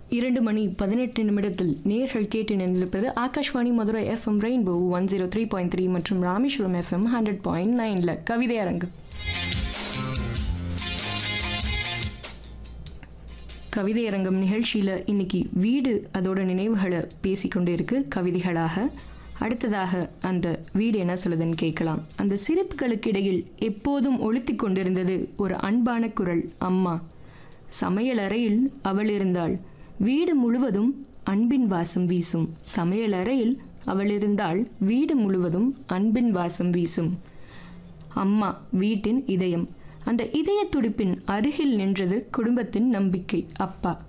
இரண்டு மணி பதினெட்டு நிமிடத்தில் நேர்கள் கேட்டு நின்றிருப்பது Akashvani Madurai FM Rainbow one zero three point three மற்றும் ராமேஸ்வரம் எஃப்எம் ஹண்ட்ரட் பாயிண்ட் நைன்ல கவிதை அரங்கு கவிதை அரங்கம் நிகழ்ச்சியில் இன்னைக்கு வீடு அதோட நினைவுகளை பேசிக்கொண்டு இருக்கு கவிதைகளாக அடுத்ததாக அந்த வீடு என்ன சொல்லுதுன்னு கேட்கலாம் அந்த சிரிப்புகளுக்கு இடையில் எப்போதும் ஒழித்து கொண்டிருந்தது ஒரு அன்பான குரல் அம்மா சமையலறையில் அவள் இருந்தாள் வீடு முழுவதும் அன்பின் வாசம் வீசும் சமையலறையில் அவள் இருந்தால் வீடு முழுவதும் அன்பின் வாசம் வீசும் அம்மா வீட்டின் இதயம் அந்த இதய துடிப்பின் அருகில் நின்றது குடும்பத்தின் நம்பிக்கை அப்பா